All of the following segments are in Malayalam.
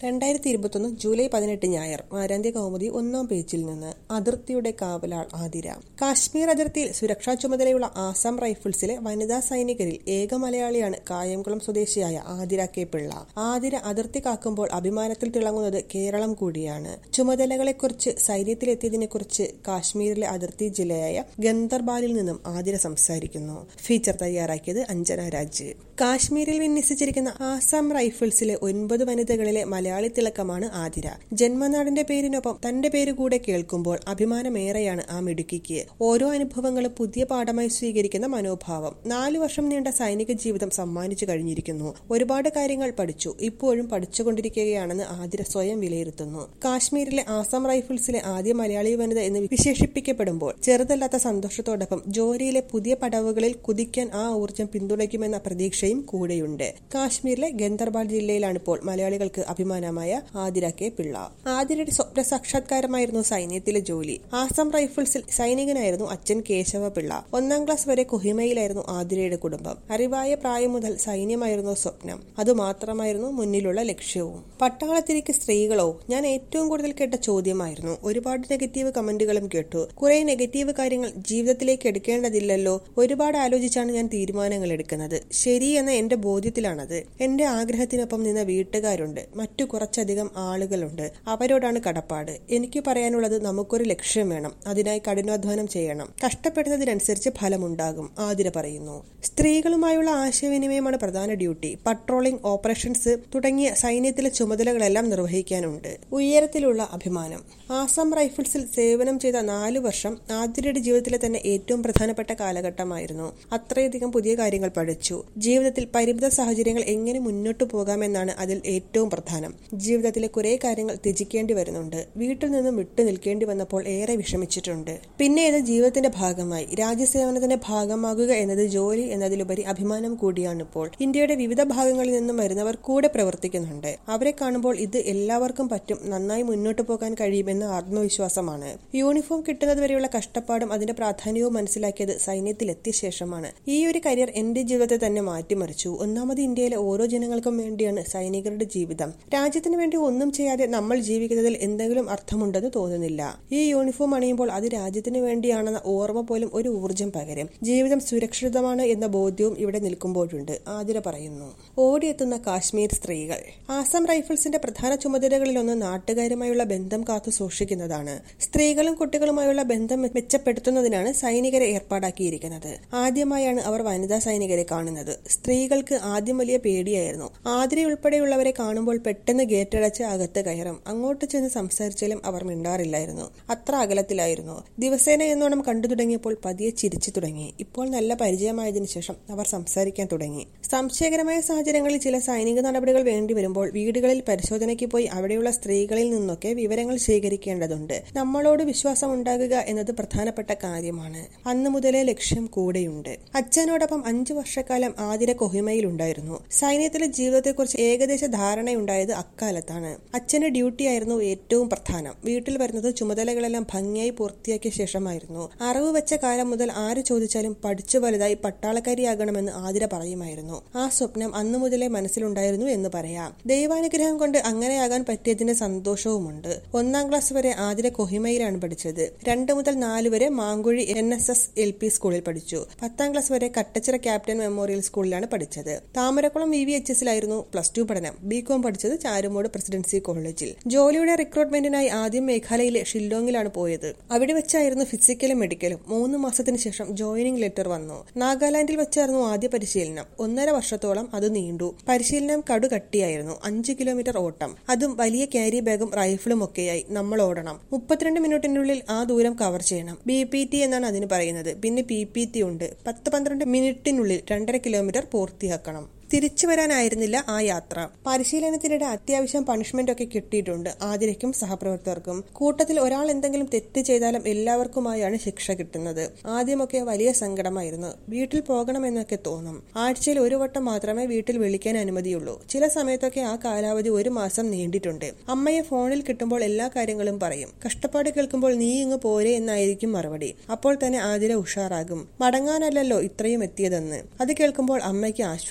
രണ്ടായിരത്തി ഇരുപത്തൊന്ന് ജൂലൈ പതിനെട്ട് ഞായർ വാരാന്ത്യ കൗമുദി ഒന്നാം പേജിൽ നിന്ന് അതിർത്തിയുടെ കാവലാൾ ആതിര കാശ്മീർ അതിർത്തിയിൽ സുരക്ഷാ ചുമതലയുള്ള ആസാം റൈഫിൾസിലെ വനിതാ സൈനികരിൽ ഏക മലയാളിയാണ് കായംകുളം സ്വദേശിയായ ആതിര കെ പിള്ള ആതിര അതിർത്തി കാക്കുമ്പോൾ അഭിമാനത്തിൽ തിളങ്ങുന്നത് കേരളം കൂടിയാണ് ചുമതലകളെക്കുറിച്ച് സൈന്യത്തിലെത്തിയതിനെക്കുറിച്ച് കാശ്മീരിലെ അതിർത്തി ജില്ലയായ ഗന്ദർബാലിൽ നിന്നും ആതിര സംസാരിക്കുന്നു ഫീച്ചർ തയ്യാറാക്കിയത് അഞ്ജന രാജ് കാശ്മീരിൽ വിന്യസിച്ചിരിക്കുന്ന ആസാം റൈഫിൾസിലെ ഒൻപത് വനിതകളിലെ മലയാളി തിളക്കമാണ് ആതിര ജന്മനാടിന്റെ പേരിനൊപ്പം തന്റെ പേര് കൂടെ കേൾക്കുമ്പോൾ അഭിമാനമേറെയാണ് ആ മിടുക്കിക്ക് ഓരോ അനുഭവങ്ങളും പുതിയ പാഠമായി സ്വീകരിക്കുന്ന മനോഭാവം നാലു വർഷം നീണ്ട സൈനിക ജീവിതം സമ്മാനിച്ചു കഴിഞ്ഞിരിക്കുന്നു ഒരുപാട് കാര്യങ്ങൾ പഠിച്ചു ഇപ്പോഴും പഠിച്ചുകൊണ്ടിരിക്കുകയാണെന്ന് ആതിര സ്വയം വിലയിരുത്തുന്നു കാശ്മീരിലെ ആസാം റൈഫിൾസിലെ ആദ്യ മലയാളി വനിത എന്ന് വിശേഷിപ്പിക്കപ്പെടുമ്പോൾ ചെറുതല്ലാത്ത സന്തോഷത്തോടൊപ്പം ജോലിയിലെ പുതിയ പടവുകളിൽ കുതിക്കാൻ ആ ഊർജം പിന്തുണയ്ക്കുമെന്ന പ്രതീക്ഷയും കൂടെയുണ്ട് കാശ്മീരിലെ ഗന്ദർബാൽ ജില്ലയിലാണിപ്പോൾ മലയാളികൾക്ക് അഭിമാനമായ ആതിര കെ പിള്ള ആതിരയുടെ സ്വപ്ന സാക്ഷാത്കാരമായിരുന്നു സൈന്യത്തിലെ ജോലി ആസാം റൈഫിൾസിൽ സൈനികനായിരുന്നു അച്ഛൻ കേശവ പിള്ള ഒന്നാം ക്ലാസ് വരെ കൊഹിമയിലായിരുന്നു ആതിരയുടെ കുടുംബം അറിവായ പ്രായം മുതൽ സൈന്യമായിരുന്നു സ്വപ്നം അതുമാത്രമായിരുന്നു മുന്നിലുള്ള ലക്ഷ്യവും പട്ടാളത്തിലേക്ക് സ്ത്രീകളോ ഞാൻ ഏറ്റവും കൂടുതൽ കേട്ട ചോദ്യമായിരുന്നു ഒരുപാട് നെഗറ്റീവ് കമന്റുകളും കേട്ടു കുറെ നെഗറ്റീവ് കാര്യങ്ങൾ ജീവിതത്തിലേക്ക് എടുക്കേണ്ടതില്ലല്ലോ ഒരുപാട് ആലോചിച്ചാണ് ഞാൻ തീരുമാനങ്ങൾ എടുക്കുന്നത് ശരി എന്ന എന്റെ ബോധ്യത്തിലാണത് എന്റെ ആഗ്രഹത്തിനൊപ്പം നിന്ന വീട്ടുകാരുണ്ട് മറ്റു കുറച്ചധികം ആളുകളുണ്ട് അവരോടാണ് കടപ്പാട് എനിക്ക് പറയാനുള്ളത് നമുക്കൊരു ലക്ഷ്യം വേണം അതിനായി കഠിനാധ്വാനം ചെയ്യണം കഷ്ടപ്പെടുന്നതിനനുസരിച്ച് ഫലമുണ്ടാകും ആതിര പറയുന്നു സ്ത്രീകളുമായുള്ള ആശയവിനിമയമാണ് പ്രധാന ഡ്യൂട്ടി പട്രോളിംഗ് ഓപ്പറേഷൻസ് തുടങ്ങിയ സൈന്യത്തിലെ ചുമതലകളെല്ലാം നിർവഹിക്കാനുണ്ട് ഉയരത്തിലുള്ള അഭിമാനം ആസാം റൈഫിൾസിൽ സേവനം ചെയ്ത നാലു വർഷം ആതിരയുടെ ജീവിതത്തിലെ തന്നെ ഏറ്റവും പ്രധാനപ്പെട്ട കാലഘട്ടമായിരുന്നു അത്രയധികം പുതിയ കാര്യങ്ങൾ പഠിച്ചു ജീവിതത്തിൽ പരിമിത സാഹചര്യങ്ങൾ എങ്ങനെ മുന്നോട്ടു പോകാമെന്നാണ് അതിൽ ഏറ്റവും പ്രധാനം ജീവിതത്തിലെ കുറെ കാര്യങ്ങൾ ത്യജിക്കേണ്ടി വരുന്നുണ്ട് വീട്ടിൽ നിന്നും വിട്ടു നിൽക്കേണ്ടി വന്നപ്പോൾ ഏറെ വിഷമിച്ചിട്ടുണ്ട് പിന്നെ ഇത് ജീവിതത്തിന്റെ ഭാഗമായി രാജ്യസേവനത്തിന്റെ ഭാഗമാകുക എന്നത് ജോലി എന്നതിലുപരി അഭിമാനം കൂടിയാണ് ഇപ്പോൾ ഇന്ത്യയുടെ വിവിധ ഭാഗങ്ങളിൽ നിന്നും വരുന്നവർ കൂടെ പ്രവർത്തിക്കുന്നുണ്ട് അവരെ കാണുമ്പോൾ ഇത് എല്ലാവർക്കും പറ്റും നന്നായി മുന്നോട്ട് പോകാൻ കഴിയുമെന്ന ആത്മവിശ്വാസമാണ് യൂണിഫോം കിട്ടുന്നതുവരെയുള്ള കഷ്ടപ്പാടും അതിന്റെ പ്രാധാന്യവും മനസ്സിലാക്കിയത് സൈന്യത്തിലെത്തിയ ശേഷമാണ് ഈ ഒരു കരിയർ എന്റെ ജീവിതത്തെ തന്നെ മാറ്റിമറിച്ചു ഒന്നാമത് ഇന്ത്യയിലെ ഓരോ ജനങ്ങൾക്കും വേണ്ടിയാണ് സൈനികരുടെ ജീവിതം രാജ്യത്തിന് വേണ്ടി ഒന്നും ചെയ്യാതെ നമ്മൾ ജീവിക്കുന്നതിൽ എന്തെങ്കിലും അർത്ഥമുണ്ടെന്ന് തോന്നുന്നില്ല ഈ യൂണിഫോം അണിയുമ്പോൾ അത് രാജ്യത്തിന് വേണ്ടിയാണെന്ന ഓർമ്മ പോലും ഒരു ഊർജം പകരും ജീവിതം സുരക്ഷിതമാണ് എന്ന ബോധ്യവും ഇവിടെ നിൽക്കുമ്പോഴുണ്ട് ആതിര പറയുന്നു ഓടിയെത്തുന്ന കാശ്മീർ സ്ത്രീകൾ ആസാം റൈഫിൾസിന്റെ പ്രധാന ചുമതലകളിലൊന്ന് നാട്ടുകാരുമായുള്ള ബന്ധം കാത്തു സൂക്ഷിക്കുന്നതാണ് സ്ത്രീകളും കുട്ടികളുമായുള്ള ബന്ധം മെച്ചപ്പെടുത്തുന്നതിനാണ് സൈനികരെ ഏർപ്പാടാക്കിയിരിക്കുന്നത് ആദ്യമായാണ് അവർ വനിതാ സൈനികരെ കാണുന്നത് സ്ത്രീകൾക്ക് ആദ്യം വലിയ പേടിയായിരുന്നു ആതിര ഉൾപ്പെടെയുള്ളവരെ കാണുമ്പോൾ പെട്ടെന്ന് ഗേറ്റടച്ച് അകത്ത് കയറും അങ്ങോട്ട് ചെന്ന് സംസാരിച്ചാലും അവർ മിണ്ടാറില്ലായിരുന്നു അത്ര അകലത്തിലായിരുന്നു ദിവസേന എന്നോണം കണ്ടു തുടങ്ങിയപ്പോൾ പതിയെ ചിരിച്ചു തുടങ്ങി ഇപ്പോൾ നല്ല പരിചയമായതിനു ശേഷം അവർ സംസാരിക്കാൻ തുടങ്ങി സംശയകരമായ സാഹചര്യങ്ങളിൽ ചില സൈനിക നടപടികൾ വേണ്ടി വരുമ്പോൾ വീടുകളിൽ പരിശോധനയ്ക്ക് പോയി അവിടെയുള്ള സ്ത്രീകളിൽ നിന്നൊക്കെ വിവരങ്ങൾ ശേഖരിക്കേണ്ടതുണ്ട് നമ്മളോട് വിശ്വാസം ഉണ്ടാകുക എന്നത് പ്രധാനപ്പെട്ട കാര്യമാണ് അന്നു മുതലേ ലക്ഷ്യം കൂടെയുണ്ട് അച്ഛനോടൊപ്പം അഞ്ചു വർഷക്കാലം ആതിര കൊഹിമയിലുണ്ടായിരുന്നു സൈന്യത്തിലെ ജീവിതത്തെക്കുറിച്ച് ഏകദേശ ധാരണയുണ്ടായത് അക്കാലത്താണ് അച്ഛന്റെ ഡ്യൂട്ടിയായിരുന്നു ഏറ്റവും പ്രധാനം വീട്ടിൽ വരുന്നത് ചുമതലകളെല്ലാം ഭംഗിയായി പൂർത്തിയാക്കിയ ശേഷമായിരുന്നു അറിവ് വെച്ച കാലം മുതൽ ആര് ചോദിച്ചാലും പഠിച്ചു വലുതായി പട്ടാളക്കാരിയാകണമെന്ന് ആതിര പറയുമായിരുന്നു ആ സ്വപ്നം അന്നു മുതലേ മനസ്സിലുണ്ടായിരുന്നു എന്ന് പറയാം ദൈവാനുഗ്രഹം കൊണ്ട് അങ്ങനെയാകാൻ പറ്റിയതിന്റെ സന്തോഷവുമുണ്ട് ഒന്നാം ക്ലാസ് വരെ ആതിര കൊഹിമയിലാണ് പഠിച്ചത് രണ്ട് മുതൽ നാല് വരെ Mankuzhi N S S L P സ്കൂളിൽ പഠിച്ചു പത്താം ക്ലാസ് വരെ കട്ടച്ചിറ ക്യാപ്റ്റൻ മെമ്മോറിയൽ സ്കൂളിലാണ് പഠിച്ചത് താമരക്കുളം വി വി എച്ച് എസിലായിരുന്നു പ്ലസ് ടു പഠനം ബികോം പഠിച്ചത് ചാരുമോട് പ്രസിഡൻസി കോളേജിൽ ജോലിയുടെ റിക്രൂട്ട്മെന്റിനായി ആദ്യം മേഘാലയയിലെ ഷില്ലോങ്ങിലാണ് പോയത് അവിടെ വെച്ചായിരുന്നു ഫിസിക്കലും മെഡിക്കലും മൂന്ന് മാസത്തിന് ശേഷം ജോയിനിങ് ലെറ്റർ വന്നു നാഗാലാൻഡിൽ വെച്ചായിരുന്നു ആദ്യ പരിശീലനം ഒന്നര വർഷത്തോളം അത് നീണ്ടു പരിശീലനം കടുകട്ടിയായിരുന്നു അഞ്ച് കിലോമീറ്റർ ഓട്ടം അതും വലിയ ക്യാരി ബാഗും റൈഫിളും ഒക്കെയായി നമ്മൾ ഓടണം മുപ്പത്തിരണ്ട് മിനിറ്റിനുള്ളിൽ ആ ദൂരം കവർ ചെയ്യണം ബി പി ടി എന്നാണ് അതിന് പറയുന്നത് പിന്നെ പി പി ടി ഉണ്ട് പത്ത് പന്ത്രണ്ട് മിനിറ്റിനുള്ളിൽ രണ്ടര കിലോമീറ്റർ പൂർത്തിയാക്കണം തിരിച്ചു വരാനായിരുന്നില്ല ആ യാത്ര പരിശീലനത്തിനിടെ അത്യാവശ്യം പണിഷ്മെന്റ് ഒക്കെ കിട്ടിയിട്ടുണ്ട് ആതിരയ്ക്കും സഹപ്രവർത്തകർക്കും കൂട്ടത്തിൽ ഒരാൾ എന്തെങ്കിലും തെറ്റ് ചെയ്താലും എല്ലാവർക്കുമായാണ് ശിക്ഷ കിട്ടുന്നത് ആദ്യമൊക്കെ വലിയ സങ്കടമായിരുന്നു വീട്ടിൽ പോകണമെന്നൊക്കെ തോന്നും ആഴ്ചയിൽ ഒരു വട്ടം മാത്രമേ വീട്ടിൽ വിളിക്കാൻ അനുമതിയുള്ളൂ ചില സമയത്തൊക്കെ ആ കാലാവധി ഒരു മാസം നീണ്ടിട്ടുണ്ട് അമ്മയെ ഫോണിൽ കിട്ടുമ്പോൾ എല്ലാ കാര്യങ്ങളും പറയും കഷ്ടപ്പാട് കേൾക്കുമ്പോൾ നീ ഇങ്ങ് പോരെ എന്നായിരിക്കും മറുപടി അപ്പോൾ തന്നെ ആതിര ഉഷാറാകും മടങ്ങാനല്ലല്ലോ ഇത്രയും എത്തിയതെന്ന് അത് കേൾക്കുമ്പോൾ അമ്മയ്ക്ക് ആശ്വാസമാകും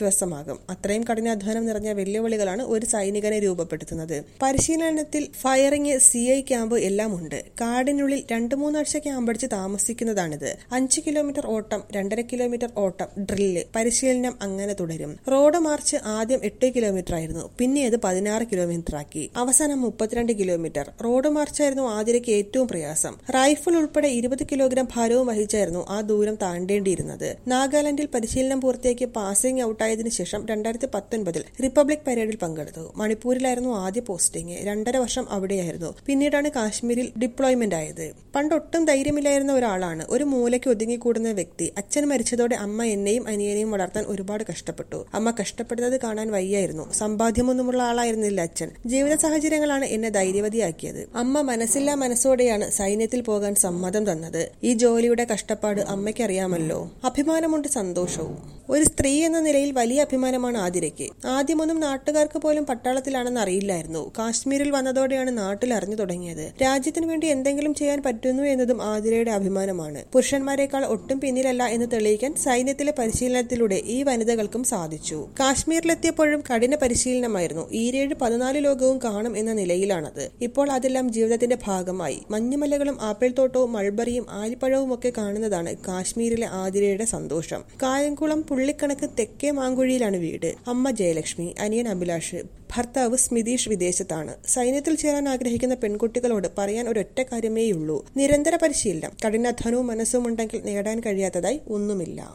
ഭാഗം അത്രയും കഠിനാധ്വാനം നിറഞ്ഞ വെല്ലുവിളികളാണ് ഒരു സൈനികനെ രൂപപ്പെടുത്തുന്നത് പരിശീലനത്തിൽ ഫയറിംഗ് സി ഐ ക്യാമ്പ് എല്ലാം ഉണ്ട് കാടിനുള്ളിൽ രണ്ടു മൂന്നാഴ്ച ക്യാമ്പടിച്ച് താമസിക്കുന്നതാണിത് അഞ്ച് കിലോമീറ്റർ ഓട്ടം രണ്ടര കിലോമീറ്റർ ഓട്ടം ഡ്രില്ല് പരിശീലനം അങ്ങനെ തുടരും റോഡ് മാർച്ച് ആദ്യം എട്ട് കിലോമീറ്റർ ആയിരുന്നു പിന്നെ അത് പതിനാറ് കിലോമീറ്റർ ആക്കി അവസാനം മുപ്പത്തിരണ്ട് കിലോമീറ്റർ റോഡ് മാർച്ചായിരുന്നു ആതിരയ്ക്ക് ഏറ്റവും പ്രയാസം റൈഫിൾ ഉൾപ്പെടെ ഇരുപത് കിലോഗ്രാം ഭാരവും വഹിച്ചായിരുന്നു ആ ദൂരം താണ്ടേണ്ടിയിരുന്നത് നാഗാലാൻഡിൽ പരിശീലനം പൂർത്തിയാക്കി പാസിംഗ് ഔട്ടായതിനു ശേഷം രണ്ടായിരത്തി പത്തൊൻപതിൽ റിപ്പബ്ലിക് പരേഡിൽ പങ്കെടുത്തു മണിപ്പൂരിലായിരുന്നു ആദ്യ പോസ്റ്റിംഗ് രണ്ടര വർഷം അവിടെയായിരുന്നു പിന്നീടാണ് കാശ്മീരിൽ ഡിപ്ലോയ്മെന്റ് ആയത് പണ്ടൊട്ടും ധൈര്യമില്ലായിരുന്ന ഒരാളാണ് ഒരു മൂലയ്ക്ക് ഒതുങ്ങിക്കൂടുന്ന വ്യക്തി അച്ഛൻ മരിച്ചതോടെ അമ്മ എന്നെയും അനിയനെയും വളർത്താൻ ഒരുപാട് കഷ്ടപ്പെട്ടു അമ്മ കഷ്ടപ്പെടുന്നത് കാണാൻ വയ്യായിരുന്നു സമ്പാദ്യമൊന്നുമുള്ള ആളായിരുന്നില്ല അച്ഛൻ ജീവിത സാഹചര്യങ്ങളാണ് എന്നെ ധൈര്യവതിയാക്കിയത് അമ്മ മനസ്സില്ലാ മനസ്സോടെയാണ് സൈന്യത്തിൽ പോകാൻ സമ്മതം തന്നത് ഈ ജോലിയുടെ കഷ്ടപ്പാട് അമ്മയ്ക്കറിയാമല്ലോ അഭിമാനമുണ്ട് സന്തോഷവും ഒരു സ്ത്രീ എന്ന നിലയിൽ വലിയ അഭിമാനമാണ് ആതിരയ്ക്ക് ആദ്യമൊന്നും നാട്ടുകാർക്ക് പോലും പട്ടാളത്തിലാണെന്ന് അറിയില്ലായിരുന്നു കാശ്മീരിൽ വന്നതോടെയാണ് നാട്ടിൽ അറിഞ്ഞു തുടങ്ങിയത് രാജ്യത്തിനു വേണ്ടി എന്തെങ്കിലും ചെയ്യാൻ പറ്റുന്നു എന്നതും ആതിരയുടെ അഭിമാനമാണ് പുരുഷന്മാരെക്കാൾ ഒട്ടും പിന്നിലല്ല എന്ന് തെളിയിക്കാൻ സൈന്യത്തിലെ പരിശീലനത്തിലൂടെ ഈ വനിതകൾക്കും സാധിച്ചു കാശ്മീരിലെത്തിയപ്പോഴും കഠിന പരിശീലനമായിരുന്നു ഈരേഴ് പതിനാല് ലോകവും കാണും എന്ന നിലയിലാണത് ഇപ്പോൾ അതെല്ലാം ജീവിതത്തിന്റെ ഭാഗമായി മഞ്ഞുമലകളും ആപ്പിൾ തോട്ടവും മൾബറിയും ആലിപ്പഴവും ഒക്കെ കാണുന്നതാണ് കാശ്മീരിലെ ആതിരയുടെ സന്തോഷം കായംകുളം പുള്ളിക്കണക്ക് തെക്കേ മാങ്കുഴിയിലാണ് വീട് അമ്മ ജയലക്ഷ്മി അനിയൻ അഭിലാഷ് ഭർത്താവ് സ്മിതീഷ് വിദേശത്താണ് സൈന്യത്തിൽ ചേരാൻ ആഗ്രഹിക്കുന്ന പെൺകുട്ടികളോട് പറയാൻ ഒരൊറ്റ കാര്യമേയുള്ളൂ നിരന്തര പരിശീലനം കഠിനാധ്വാനവും മനസ്സും ഉണ്ടെങ്കിൽ നേടാൻ കഴിയാത്തതായി ഒന്നുമില്ല